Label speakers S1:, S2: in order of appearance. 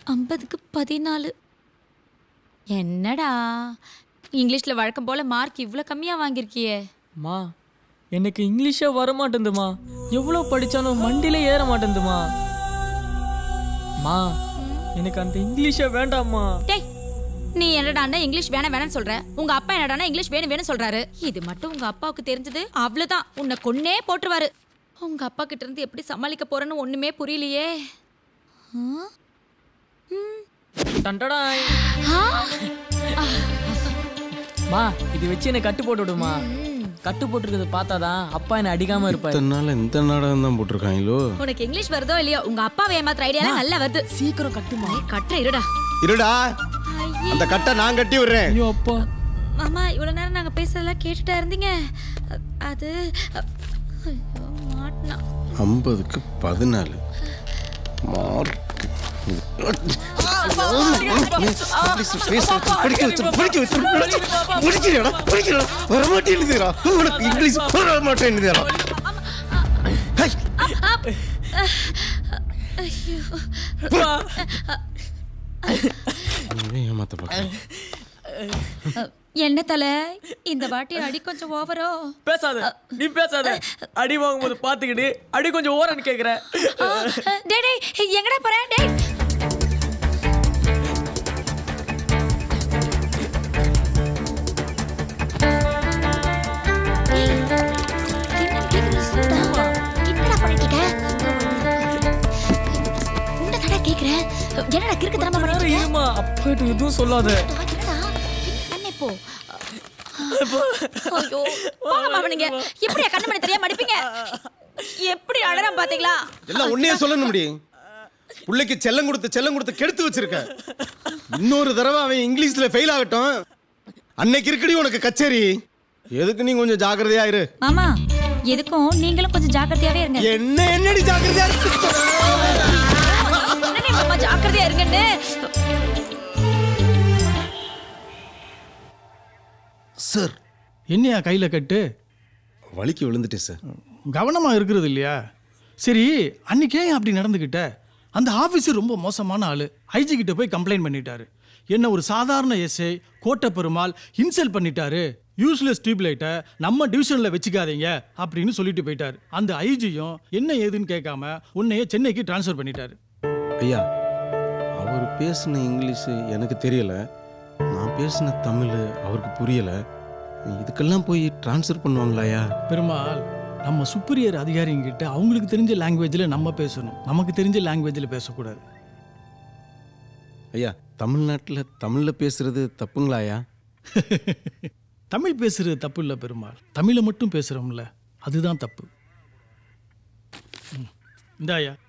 S1: ஐம்பதுக்கு பதினாலு என்னடா இங்கிலீஷ்ல வழக்கம் போல மார்க் இவ்வளோ கம்மியா வாங்கியிருக்கியே
S2: மா எனக்கு இங்கிலீஷே வரமாட்டேங்குதுமா எவ்வளோ படிச்சாலும் மண்டியில ஏற மாட்டேங்குதுமா மா எனக்கு அந்த இங்கிலீஷே வேண்டாம்மா
S1: டேய் நீ என்னடான்னா இங்கிலீஷ் வேணாம் வேணாம்னு சொல்ற உங்க அப்பா என்னடான்னா இங்கிலீஷ் வேணும் வேணும் சொல்றாரு இது மட்டும் உங்க அப்பாவுக்கு தெரிஞ்சது அவ்வளவுதான் உன்னை கொன்னே போட்டுருவாரு உங்க அப்பா கிட்ட இருந்து எப்படி சமாளிக்க போறேன்னு ஒண்ணுமே புரியலையே ஆ?
S2: டண்டடாய்
S1: ஆ?
S2: மா இது வச்சு என்னை கட்டு போட்டு விடுமா கட்டு போட்டுருக்கிறது பார்த்தாதான் அப்பா என்னை அடிக்காம இருப்பாரு
S3: இத்தனை நாள் இந்த நாடகம் தான் போட்டிருக்காங்களோ
S1: உனக்கு இங்கிலீஷ் வருதோ இல்லையோ உங்க அப்பாவை ஏமாத்துற ஐடியா நல்லா வருது
S2: சீக்கிரம் கட்டுமா
S1: ஏய், கட்டுற இருடா
S3: இருடா
S1: ஐயே.
S3: அந்த கட்டை நான் கட்டி விடுறேன்
S2: ஐயோ அப்பா
S1: மாமா இவ்வளவு நேரம் நாங்க பேசுறதெல்லாம் கேட்டுட்டா இருந்தீங்க அ- அது அ- ஐயோ, மாட்டினா
S3: ஐம்பதுக்கு பதினாலு மார்க் வரமாட்டேன்னுதுடா உனக்கு இங்கிலீஷ் வர மாட்டேன்னுதுடா ஏமாத்த பார்க்க
S1: என்ன தலை இந்த வாட்டி அடி கொஞ்சம் ஓவரோ
S2: பேசாத நீ பேசாத அடி வாங்கும்போது பார்த்துக்கிட்டு அடி கொஞ்சம் ஓரன்னு கேட்குற
S1: ஆ, டேய் டேய் எங்கடா போற டேய் டேய், என்னன்னு கேக்குறது சொல்லுடா. என்னடா பண்ணிட்டு இருக்க? உன்னை கேக்குறேன் என்னடா கிறுக்கு தரமா பண்ணிட்டு இருக்க?
S2: இருமா அப்பாட்டு எதுவும் சொல்லாத
S1: என்னடா? என்ன இப்போ? ஐயோ, போங்க மாமா நீங்க. எப்படியா கண்ணு மணி தெரியாம அடிப்பீங்க எப்படி அழறான் பாத்தீங்களா
S3: எல்லாம் உன்னையே சொல்லணும் முடியும் பிள்ளைக்கு செல்லம் கொடுத்து செல்லம் கொடுத்து கெடுத்து வச்சிருக்க இன்னொரு தடவை அவன் இங்கிலீஷ்ல ஃபெயில் ஆகட்டும் அன்னைக்கு இருக்குடி உனக்கு கச்சேரி எதுக்கு நீ கொஞ்சம் ஜாக்கிரதையா இரு
S1: மாமா எதுக்கும் நீங்களும் கொஞ்சம் ஜாக்கிரதையாவே இருங்க
S3: என்ன என்னடி ஜாக்கிரதையா இருக்கு
S1: என்னடி மாமா ஜாக்கிரதையா இருங்கன்னு
S3: சார்
S4: என்னையா கையில் கட்டு
S3: வலிக்கு விழுந்துட்டேன் சார்
S4: கவனமாக இருக்கிறது இல்லையா சரி அன்னைக்கே ஏன் அப்படி நடந்துக்கிட்ட அந்த ஆஃபீஸர் ரொம்ப மோசமான ஆள் ஐஜி கிட்ட போய் கம்ப்ளைண்ட் பண்ணிட்டாரு என்ன ஒரு சாதாரண எஸ்ஐ கோட்டை பெருமாள் இன்சல்ட் பண்ணிட்டாரு யூஸ்லெஸ் டியூப்லைட்டை நம்ம டிவிஷனில் வச்சுக்காதீங்க அப்படின்னு சொல்லிட்டு போயிட்டாரு அந்த ஐஜியும் என்ன ஏதுன்னு கேட்காம உன்னையே சென்னைக்கு ட்ரான்ஸ்ஃபர் பண்ணிட்டாரு
S3: ஐயா அவர் பேசின இங்கிலீஷ் எனக்கு தெரியல நான் பேசின தமிழ் அவருக்கு புரியல இதுக்கெல்லாம் போய் ட்ரான்ஸ்ஃபர் பண்ணுவாங்களாயா
S4: பெருமாள் நம்ம சுப்பீரியர் அதிகாரிங்கிட்ட அவங்களுக்கு தெரிஞ்ச லாங்குவேஜில் நம்ம பேசணும் நமக்கு தெரிஞ்ச லாங்குவேஜில் பேசக்கூடாது
S3: ஐயா தமிழ்நாட்டில் தமிழில் பேசுறது தப்புங்களாயா
S4: தமிழ் பேசுறது தப்பு இல்லை பெருமாள் தமிழை மட்டும் பேசுகிறோம்ல அதுதான் தப்பு ம். இந்தாயா